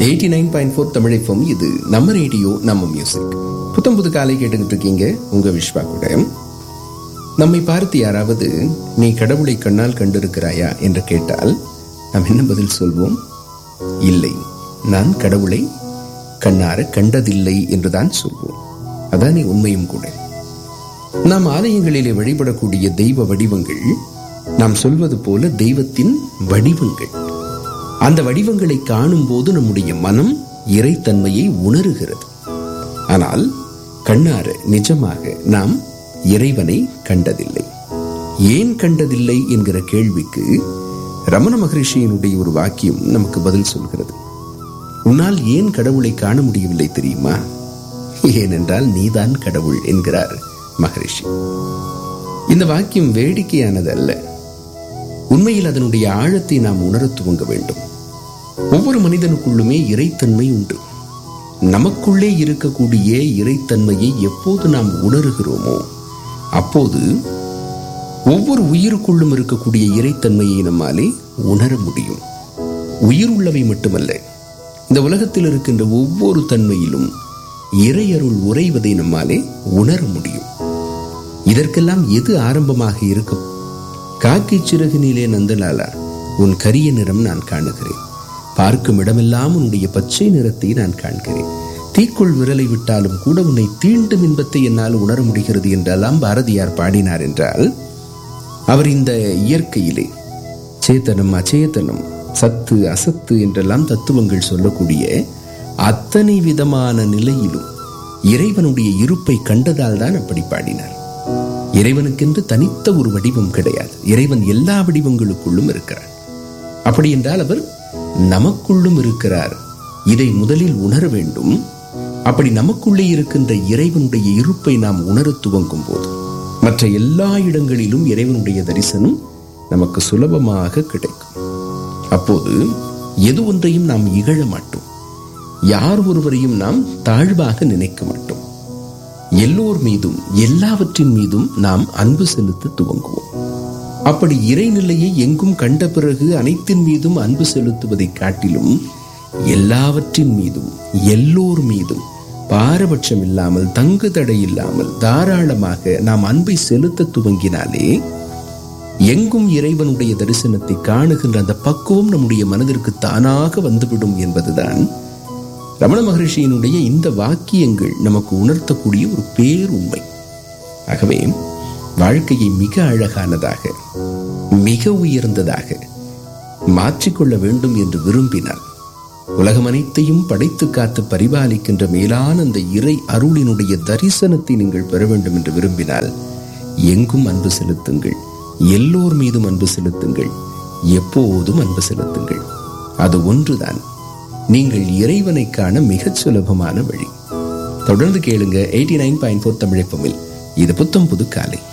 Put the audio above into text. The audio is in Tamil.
எயிட்டி நைன் பாயிண்ட் ஃபோர் தமிழைப்பம் இது நம்ம ரேடியோ நம்ம மியூசிக் புத்தம் புது காலை கேட்டுக்கிட்டு இருக்கீங்க உங்க விஸ்வா கூட நம்மை பார்த்து யாராவது நீ கடவுளை கண்ணால் கண்டிருக்கிறாயா என்று கேட்டால் நாம் என்ன பதில் சொல்வோம் இல்லை நான் கடவுளை கண்ணார கண்டதில்லை என்றுதான் சொல்வோம் அதானே உண்மையும் கூட நாம் ஆலயங்களிலே வழிபடக்கூடிய தெய்வ வடிவங்கள் நாம் சொல்வது போல தெய்வத்தின் வடிவங்கள் அந்த வடிவங்களை காணும் போது நம்முடைய மனம் இறைத்தன்மையை உணருகிறது ஆனால் கண்ணார நிஜமாக நாம் இறைவனை கண்டதில்லை ஏன் கண்டதில்லை என்கிற கேள்விக்கு ரமண மகரிஷியினுடைய ஒரு வாக்கியம் நமக்கு பதில் சொல்கிறது உன்னால் ஏன் கடவுளை காண முடியவில்லை தெரியுமா ஏனென்றால் நீதான் கடவுள் என்கிறார் மகரிஷி இந்த வாக்கியம் வேடிக்கையானது அல்ல உண்மையில் அதனுடைய ஆழத்தை நாம் உணரத் துவங்க வேண்டும் ஒவ்வொரு மனிதனுக்குள்ளுமே இறைத்தன்மை உண்டு நமக்குள்ளே இருக்கக்கூடிய இறைத்தன்மையை எப்போது நாம் உணர்கிறோமோ அப்போது ஒவ்வொரு உயிருக்குள்ளும் இருக்கக்கூடிய இறைத்தன்மையை நம்மாலே உணர முடியும் உயிர் உள்ளவை மட்டுமல்ல இந்த உலகத்தில் இருக்கின்ற ஒவ்வொரு தன்மையிலும் இறையருள் உறைவதை நம்மாலே உணர முடியும் இதற்கெல்லாம் எது ஆரம்பமாக இருக்கும் காக்கை சிறகுனிலே நந்தலாலா உன் கரிய நிறம் நான் காணுகிறேன் பார்க்கும் இடமெல்லாம் உன்னுடைய பச்சை நிறத்தை நான் காண்கிறேன் தீக்குள் விரலை விட்டாலும் கூட உன்னை தீண்டும் இன்பத்தை என்னால் உணர முடிகிறது என்றெல்லாம் பாரதியார் பாடினார் என்றால் அவர் இந்த இயற்கையிலே சேத்தனம் அச்சேதனம் சத்து அசத்து என்றெல்லாம் தத்துவங்கள் சொல்லக்கூடிய அத்தனை விதமான நிலையிலும் இறைவனுடைய இருப்பை கண்டதால் தான் அப்படி பாடினார் இறைவனுக்கென்று தனித்த ஒரு வடிவம் கிடையாது இறைவன் எல்லா வடிவங்களுக்குள்ளும் இருக்கிறார் அப்படி என்றால் அவர் நமக்குள்ளும் இருக்கிறார் இதை முதலில் உணர வேண்டும் அப்படி நமக்குள்ளே இருக்கின்ற இறைவனுடைய இருப்பை நாம் உணரத் துவங்கும் போது மற்ற எல்லா இடங்களிலும் இறைவனுடைய தரிசனம் நமக்கு சுலபமாக கிடைக்கும் அப்போது எது ஒன்றையும் நாம் இகழ மாட்டோம் யார் ஒருவரையும் நாம் தாழ்வாக நினைக்க மாட்டோம் எல்லோர் மீதும் எல்லாவற்றின் மீதும் நாம் அன்பு செலுத்த துவங்குவோம் அப்படி இறைநிலையை எங்கும் கண்ட பிறகு அனைத்தின் மீதும் அன்பு செலுத்துவதை காட்டிலும் எல்லாவற்றின் மீதும் எல்லோர் மீதும் பாரபட்சம் இல்லாமல் தங்கு தடை இல்லாமல் தாராளமாக நாம் அன்பை செலுத்த துவங்கினாலே எங்கும் இறைவனுடைய தரிசனத்தை காணுகின்ற அந்த பக்குவம் நம்முடைய மனதிற்கு தானாக வந்துவிடும் என்பதுதான் ரமண மகரிஷியினுடைய இந்த வாக்கியங்கள் நமக்கு உணர்த்தக்கூடிய ஒரு பேருண்மை ஆகவே வாழ்க்கையை மிக அழகானதாக மிக உயர்ந்ததாக மாற்றிக்கொள்ள வேண்டும் என்று விரும்பினார் உலகம் அனைத்தையும் படைத்து காத்து பரிபாலிக்கின்ற மேலான அந்த இறை அருளினுடைய தரிசனத்தை நீங்கள் பெற வேண்டும் என்று விரும்பினால் எங்கும் அன்பு செலுத்துங்கள் எல்லோர் மீதும் அன்பு செலுத்துங்கள் எப்போதும் அன்பு செலுத்துங்கள் அது ஒன்றுதான் நீங்கள் இறைவனை காண மிகச் சுலபமான வழி தொடர்ந்து கேளுங்க எயிட்டி நைன் பாயிண்ட் ஃபோர் தமிழப்பமில் இது புத்தம் புது காலை